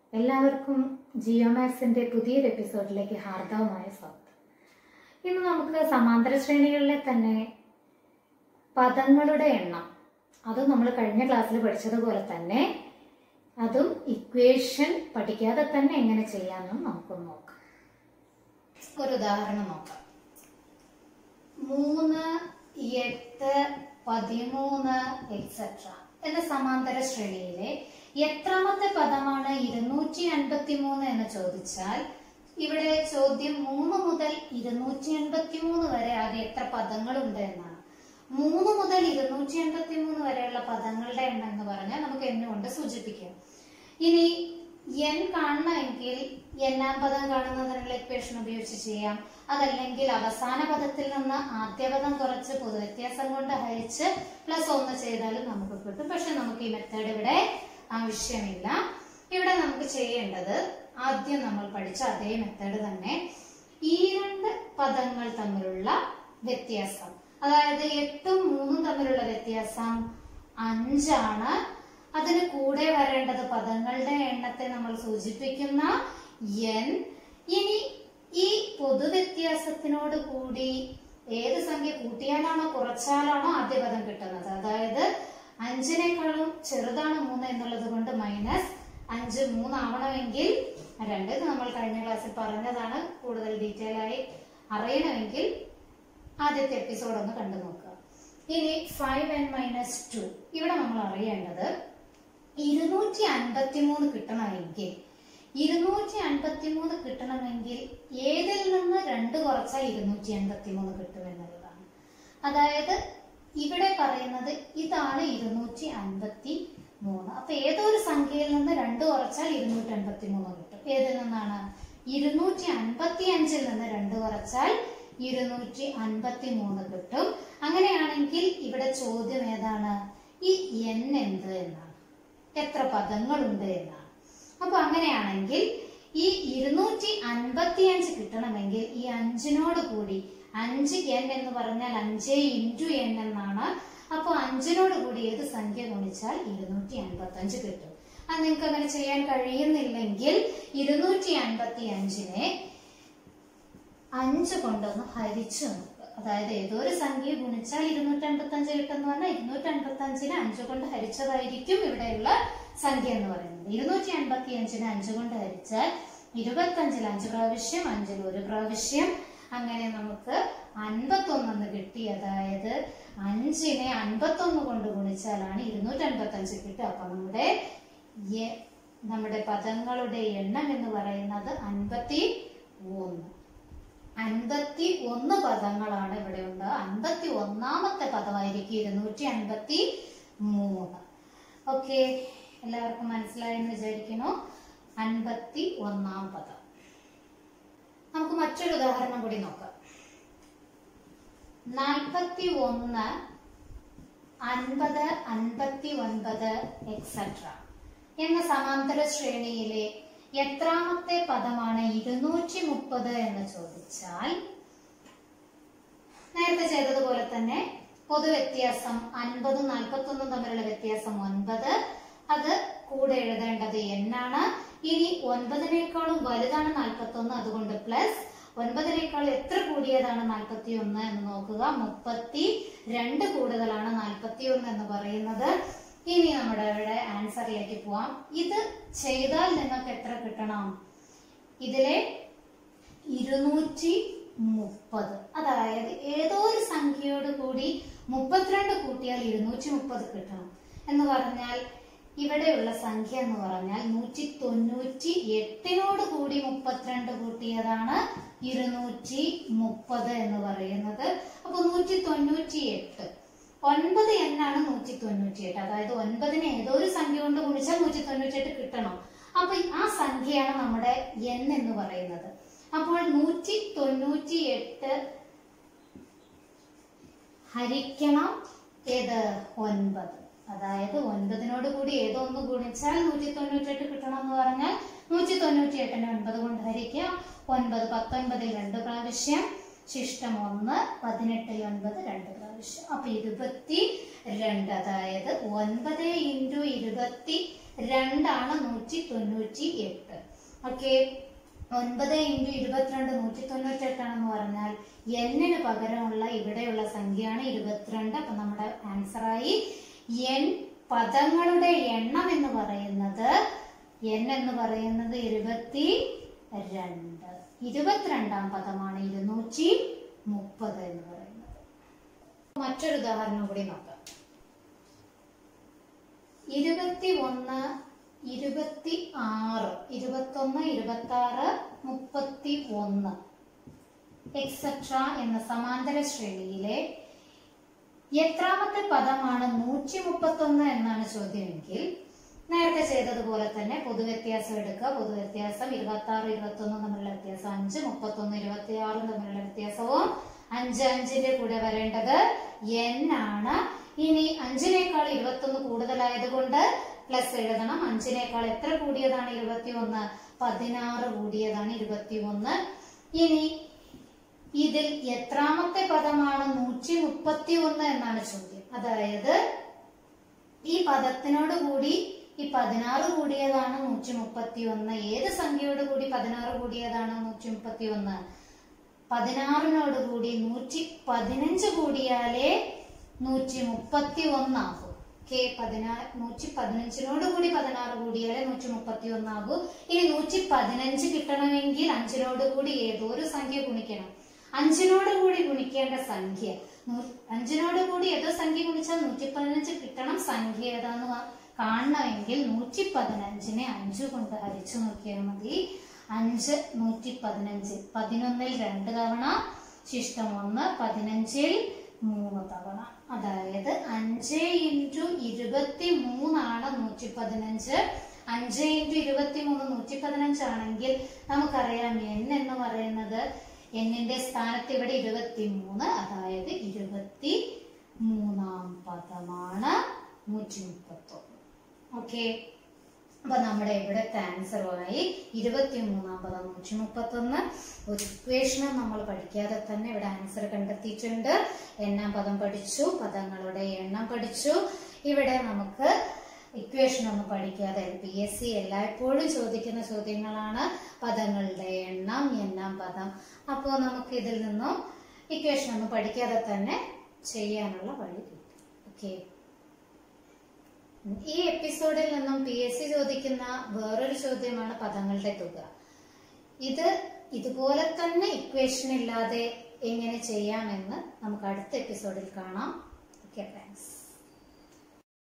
എല്ലാവർക്കും ജിയോമാക്സിന്റെ പുതിയൊരു എപ്പിസോഡിലേക്ക് ഹാർദവമായ സ്വാഗതം ഇന്ന് നമുക്ക് സമാന്തര ശ്രേണികളിലെ തന്നെ പദങ്ങളുടെ എണ്ണം അത് നമ്മൾ കഴിഞ്ഞ ക്ലാസ്സിൽ പഠിച്ചതുപോലെ തന്നെ അതും ഇക്വേഷൻ പഠിക്കാതെ തന്നെ എങ്ങനെ ചെയ്യാമെന്നും നമുക്കൊന്ന് നോക്കാം ഒരു ഉദാഹരണം നോക്കാം മൂന്ന് എട്ട് പതിമൂന്ന് എക്സെട്ര എന്ന സമാന്തര ശ്രേണിയിലെ എത്രാമത്തെ പദമാണ് ഇരുന്നൂറ്റി അൻപത്തി മൂന്ന് എന്ന് ചോദിച്ചാൽ ഇവിടെ ചോദ്യം മൂന്ന് മുതൽ ഇരുന്നൂറ്റി അൻപത്തി മൂന്ന് വരെ ആകെ എത്ര പദങ്ങളുണ്ട് എന്നാണ് മൂന്ന് മുതൽ ഇരുന്നൂറ്റി അൻപത്തി മൂന്ന് വരെയുള്ള പദങ്ങളുടെ എണ്ണം എന്ന് പറഞ്ഞാൽ നമുക്ക് എന്നെ കൊണ്ട് സൂചിപ്പിക്കാം ഇനി എൻ കാണണമെങ്കിൽ എന്നാം പദം കാണുന്നതിനുള്ള ഇക്വേഷൻ ഉപയോഗിച്ച് ചെയ്യാം അതല്ലെങ്കിൽ അവസാന പദത്തിൽ നിന്ന് ആദ്യ പദം കുറച്ച് പൊതുവ്യത്യാസം കൊണ്ട് ഹരിച്ച് പ്ലസ് ഒന്ന് ചെയ്താലും നമുക്ക് കിട്ടും പക്ഷെ നമുക്ക് ഈ മെത്തേഡ് ഇവിടെ ആവശ്യമില്ല ഇവിടെ നമുക്ക് ചെയ്യേണ്ടത് ആദ്യം നമ്മൾ പഠിച്ച അതേ മെത്തേഡ് തന്നെ ഈ രണ്ട് പദങ്ങൾ തമ്മിലുള്ള വ്യത്യാസം അതായത് എട്ടും മൂന്നും തമ്മിലുള്ള വ്യത്യാസം അഞ്ചാണ് അതിന് കൂടെ വരേണ്ടത് പദങ്ങളുടെ എണ്ണത്തെ നമ്മൾ സൂചിപ്പിക്കുന്ന എൻ ഇനി ഈ പൊതുവ്യത്യാസത്തിനോട് കൂടി ഏത് സംഖ്യ കൂട്ടിയാലാണോ കുറച്ചാലാണോ ആദ്യ പദം കിട്ടുന്നത് അതായത് അഞ്ചിനേക്കാളും ചെറുതാണ് മൂന്ന് എന്നുള്ളത് കൊണ്ട് മൈനസ് അഞ്ച് മൂന്നാവണമെങ്കിൽ രണ്ട് ഇത് നമ്മൾ കഴിഞ്ഞ ക്ലാസ്സിൽ പറഞ്ഞതാണ് കൂടുതൽ ഡീറ്റെയിൽ ആയി അറിയണമെങ്കിൽ ആദ്യത്തെ എപ്പിസോഡ് ഒന്ന് കണ്ടു നോക്കുക ഇനി ഫൈവ് എൻ മൈനസ് ടു ഇവിടെ നമ്മൾ അറിയേണ്ടത് ഇരുന്നൂറ്റി അൻപത്തി മൂന്ന് കിട്ടണമെങ്കിൽ ഇരുന്നൂറ്റി അൻപത്തി മൂന്ന് കിട്ടണമെങ്കിൽ ഏതിൽ നിന്ന് രണ്ട് കുറച്ചാൽ ഇരുന്നൂറ്റി അൻപത്തി മൂന്ന് കിട്ടുമെന്നുള്ളതാണ് അതായത് ഇവിടെ പറയുന്നത് ഇതാണ് ഇരുന്നൂറ്റി അൻപത്തി മൂന്ന് അപ്പൊ ഏതൊരു സംഖ്യയിൽ നിന്ന് രണ്ട് കുറച്ചാൽ ഇരുന്നൂറ്റി അൻപത്തി മൂന്ന് കിട്ടും ഏതിൽ നിന്നാണ് ഇരുന്നൂറ്റി അൻപത്തി അഞ്ചിൽ നിന്ന് രണ്ട് കുറച്ചാൽ ഇരുന്നൂറ്റി അൻപത്തി മൂന്ന് കിട്ടും അങ്ങനെയാണെങ്കിൽ ഇവിടെ ചോദ്യം ഏതാണ് ഈ എൻ എന്ത് എന്നാണ് എത്ര പദങ്ങളുണ്ട് എന്നാണ് അപ്പൊ അങ്ങനെയാണെങ്കിൽ ഈ ഇരുന്നൂറ്റി അൻപത്തി അഞ്ച് കിട്ടണമെങ്കിൽ ഈ അഞ്ചിനോട് കൂടി അഞ്ച് എൻ എന്ന് പറഞ്ഞാൽ അഞ്ച് ഇൻറ്റു എൻ എന്നാണ് അപ്പൊ അഞ്ചിനോട് കൂടി ഏത് സംഖ്യ ഗുണിച്ചാൽ ഇരുന്നൂറ്റി അൻപത്തി അഞ്ച് കിട്ടും അത് നിങ്ങൾക്ക് അങ്ങനെ ചെയ്യാൻ കഴിയുന്നില്ലെങ്കിൽ ഇരുന്നൂറ്റി അൻപത്തി അഞ്ചിനെ അഞ്ച് കൊണ്ടൊന്ന് ഹരിച്ചു നോക്കുക അതായത് ഏതോ ഒരു സംഖ്യ ഗുണിച്ചാൽ ഇരുന്നൂറ്റി അൻപത്തി അഞ്ച് കിട്ടുന്ന പറഞ്ഞാൽ ഇരുന്നൂറ്റി അൻപത്തി അഞ്ചിനെ അഞ്ച് കൊണ്ട് ഹരിച്ചതായിരിക്കും ഇവിടെയുള്ള സംഖ്യ എന്ന് പറയുന്നത് ഇരുന്നൂറ്റി അൻപത്തി അഞ്ചിനെ അഞ്ച് കൊണ്ട് ഹരിച്ചാൽ ഇരുപത്തി അഞ്ചിൽ അഞ്ച് പ്രാവശ്യം അഞ്ചിൽ ഒരു പ്രാവശ്യം അങ്ങനെ നമുക്ക് അൻപത്തൊന്നെന്ന് കിട്ടി അതായത് അഞ്ചിനെ അൻപത്തൊന്ന് കൊണ്ട് ഗുണിച്ചാലാണ് ഇരുന്നൂറ്റി അൻപത്തി അഞ്ച് കിട്ടുക അപ്പൊ നമ്മുടെ എ- നമ്മുടെ പദങ്ങളുടെ എണ്ണം എന്ന് പറയുന്നത് അൻപത്തി ഒന്ന് അൻപത്തി ഒന്ന് പദങ്ങളാണ് ഇവിടെ ഉണ്ട് അൻപത്തി ഒന്നാമത്തെ പദമായിരിക്കും ഇരുന്നൂറ്റി അൻപത്തി മൂന്ന് ഓക്കെ എല്ലാവർക്കും മനസ്സിലായെന്ന് വിചാരിക്കുന്നു അൻപത്തി ഒന്നാം പദം നമുക്ക് മറ്റൊരു ഉദാഹരണം കൂടി നോക്കാം നാൽപ്പത്തി ഒന്ന് അൻപത് അൻപത്തി ഒൻപത് എക്സെട്ര എന്ന സമാന്തര ശ്രേണിയിലെ എത്രാമത്തെ പദമാണ് ഇരുന്നൂറ്റി മുപ്പത് എന്ന് ചോദിച്ചാൽ നേരത്തെ ചെയ്തതുപോലെ തന്നെ പൊതുവ്യത്യാസം അൻപതും നാൽപ്പത്തൊന്നും തമ്മിലുള്ള വ്യത്യാസം ഒൻപത് അത് കൂടെ എഴുതേണ്ടത് എന്നാണ് ഇനി ഒൻപതിനേക്കാളും വലുതാണ് നാൽപ്പത്തൊന്ന് അതുകൊണ്ട് പ്ലസ് ഒൻപതിനേക്കാൾ എത്ര കൂടിയതാണ് നാൽപ്പത്തി ഒന്ന് എന്ന് നോക്കുക മുപ്പത്തി രണ്ട് കൂടുതലാണ് നാൽപ്പത്തി ഒന്ന് എന്ന് പറയുന്നത് ഇനി നമ്മുടെ ഇവിടെ ആൻസറിലേക്ക് പോവാം ഇത് ചെയ്താൽ നിങ്ങൾക്ക് എത്ര കിട്ടണം ഇതിലെ ഇരുന്നൂറ്റി മുപ്പത് അതായത് ഏതോ ഒരു സംഖ്യയോട് കൂടി മുപ്പത്തിരണ്ട് കൂട്ടിയാൽ ഇരുന്നൂറ്റി മുപ്പത് കിട്ടണം എന്ന് പറഞ്ഞാൽ ഇവിടെയുള്ള സംഖ്യ എന്ന് പറഞ്ഞാൽ നൂറ്റി തൊണ്ണൂറ്റി എട്ടിനോട് കൂടി മുപ്പത്തിരണ്ട് കൂട്ടിയതാണ് ഇരുന്നൂറ്റി മുപ്പത് എന്ന് പറയുന്നത് അപ്പൊ നൂറ്റി തൊണ്ണൂറ്റി എട്ട് ഒൻപത് എന്നാണ് നൂറ്റി തൊണ്ണൂറ്റി എട്ട് അതായത് ഒൻപതിനെ ഏതോ ഒരു സംഖ്യ കൊണ്ട് ഗുണിച്ചാൽ നൂറ്റി തൊണ്ണൂറ്റി എട്ട് കിട്ടണം അപ്പൊ ആ സംഖ്യയാണ് നമ്മുടെ എൻ എന്ന് പറയുന്നത് അപ്പോൾ നൂറ്റി തൊണ്ണൂറ്റി എട്ട് ഹരിക്കണം ഏത് ഒൻപത് അതായത് ഒൻപതിനോട് കൂടി ഏതോ ഒന്ന് ഗുണിച്ചാൽ നൂറ്റി തൊണ്ണൂറ്റി എട്ട് കിട്ടണം എന്ന് പറഞ്ഞാൽ നൂറ്റി തൊണ്ണൂറ്റി എട്ടിനെ ഒൻപത് കൊണ്ട് ഹരിക്കാം ഒൻപത് പത്തൊൻപതിൽ രണ്ട് പ്രാവശ്യം ശിഷ്ടം ഒന്ന് പതിനെട്ടിൽ ഒൻപത് രണ്ട് പ്രാവശ്യം അപ്പൊ ഇരുപത്തി രണ്ട് അതായത് ഒൻപത് ഇൻറ്റു ഇരുപത്തി രണ്ടാണ് നൂറ്റി തൊണ്ണൂറ്റി എട്ട് ഓക്കെ ഒൻപത് ഇൻറ്റു ഇരുപത്തിരണ്ട് നൂറ്റി തൊണ്ണൂറ്റി എട്ടാണെന്ന് പറഞ്ഞാൽ എന്നിന് പകരമുള്ള ഇവിടെയുള്ള സംഖ്യയാണ് ഇരുപത്തിരണ്ട് അപ്പൊ നമ്മുടെ ആൻസറായി എൻ പദങ്ങളുടെ എണ്ണം എന്ന് പറയുന്നത് എൻ എന്ന് പറയുന്നത് ഇരുപത്തി രണ്ട് ഇരുപത്തിരണ്ടാം പദമാണ് ഇരുന്നൂറ്റി മുപ്പത് എന്ന് പറയുന്നത് മറ്റൊരു ഉദാഹരണം കൂടി നോക്കാം ഇരുപത്തി ഒന്ന് ഇരുപത്തി ആറ് ഇരുപത്തൊന്ന് ഇരുപത്തി ആറ് മുപ്പത്തി ഒന്ന് എക്സെട്ര എന്ന സമാന്തര ശ്രേണിയിലെ എത്രാമത്തെ പദമാണ് നൂറ്റി മുപ്പത്തി ഒന്ന് എന്നാണ് ചോദ്യമെങ്കിൽ നേരത്തെ ചെയ്തതുപോലെ തന്നെ പൊതുവ്യത്യാസം എടുക്കുക പൊതുവ്യത്യാസം ഇരുപത്തി ആറ് ഇരുപത്തി ഒന്ന് തമ്മിലുള്ള വ്യത്യാസം അഞ്ച് മുപ്പത്തി ഒന്ന് ഇരുപത്തി ആറും തമ്മിലുള്ള വ്യത്യാസവും അഞ്ച് അഞ്ചിന്റെ കൂടെ വരേണ്ടത് എൻ ആണ് ഇനി അഞ്ചിനേക്കാൾ ഇരുപത്തി ഒന്ന് കൂടുതലായതുകൊണ്ട് പ്ലസ് എഴുതണം അഞ്ചിനേക്കാൾ എത്ര കൂടിയതാണ് ഇരുപത്തി ഒന്ന് പതിനാറ് കൂടിയതാണ് ഇരുപത്തി ഒന്ന് ഇനി ഇതിൽ എത്രാമത്തെ പദമാണ് നൂറ്റി മുപ്പത്തി ഒന്ന് എന്നാണ് ചോദ്യം അതായത് ഈ പദത്തിനോട് കൂടി ഈ പതിനാറ് കൂടിയതാണ് നൂറ്റി മുപ്പത്തി ഒന്ന് ഏത് സംഖ്യയോട് കൂടി പതിനാറ് കൂടിയതാണ് നൂറ്റി മുപ്പത്തി ഒന്ന് പതിനാറിനോട് കൂടി നൂറ്റി പതിനഞ്ച് കൂടിയാലേ നൂറ്റി മുപ്പത്തി ഒന്നാകും കെ പതിനാ നൂറ്റി പതിനഞ്ചിനോട് കൂടി പതിനാറ് കൂടിയാലേ നൂറ്റി മുപ്പത്തി ഒന്നാകൂ ഇനി നൂറ്റി പതിനഞ്ച് കിട്ടണമെങ്കിൽ അഞ്ചിനോട് കൂടി ഏതോ ഒരു സംഖ്യ ഗുണിക്കണം അഞ്ചിനോട് കൂടി ഗുണിക്കേണ്ട സംഖ്യ നൂ- അഞ്ചിനോട് കൂടി ഏതോ സംഖ്യ ഗുണിച്ചാൽ നൂറ്റി പതിനഞ്ച് കിട്ടണം സംഖ്യ ഏതാന്ന് വാ- കാണണമെങ്കിൽ നൂറ്റി പതിനഞ്ചിനെ അഞ്ച് കൊണ്ട് ഹരിച്ചു നോക്കിയാൽ മതി അഞ്ച് നൂറ്റി പതിനഞ്ച് പതിനൊന്നിൽ രണ്ട് തവണ ശിഷ്ടം ഒന്ന് പതിനഞ്ചിൽ മൂന്ന് തവണ അതായത് അഞ്ച് ഇൻറ്റു ഇരുപത്തി മൂന്നാണ് നൂറ്റി പതിനഞ്ച് അഞ്ച് ഇൻറ്റു ഇരുപത്തി മൂന്ന് നൂറ്റി പതിനഞ്ചാണെങ്കിൽ നമുക്കറിയാം എൻ എന്ന് പറയുന്നത് എന്നിന്റെ സ്ഥാനത്ത് ഇവിടെ ഇരുപത്തി മൂന്ന് അതായത് ഇരുപത്തി മൂന്നാം പദമാണ് നൂറ്റി മുപ്പത്തി ഒന്ന് ഓക്കെ അപ്പൊ നമ്മുടെ ഇവിടുത്തെ ആൻസറുമായി ഇരുപത്തി മൂന്നാം പദം നൂറ്റി മുപ്പത്തി ഒന്ന് ഒരു ഇക്വേഷനും നമ്മൾ പഠിക്കാതെ തന്നെ ഇവിടെ ആൻസർ കണ്ടെത്തിയിട്ടുണ്ട് എണ്ണാം പദം പഠിച്ചു പദങ്ങളുടെ എണ്ണം പഠിച്ചു ഇവിടെ നമുക്ക് ഇക്വേഷൻ ഒന്നും പഠിക്കാതെ പി എസ് സി എല്ലായ്പ്പോഴും ചോദിക്കുന്ന ചോദ്യങ്ങളാണ് പദങ്ങളുടെ എണ്ണം എണ്ണാം പദം അപ്പോൾ നമുക്ക് ഇതിൽ നിന്നും ഇക്വേഷൻ ഒന്നും പഠിക്കാതെ തന്നെ ചെയ്യാനുള്ള വഴി കിട്ടും ഓക്കെ ഈ എപ്പിസോഡിൽ നിന്നും പി എസ് സി ചോദിക്കുന്ന വേറൊരു ചോദ്യമാണ് പദങ്ങളുടെ തുക ഇത് ഇതുപോലെ തന്നെ ഇക്വേഷൻ ഇല്ലാതെ എങ്ങനെ ചെയ്യാമെന്ന് നമുക്ക് അടുത്ത എപ്പിസോഡിൽ കാണാം ഓക്കെ താങ്ക്സ്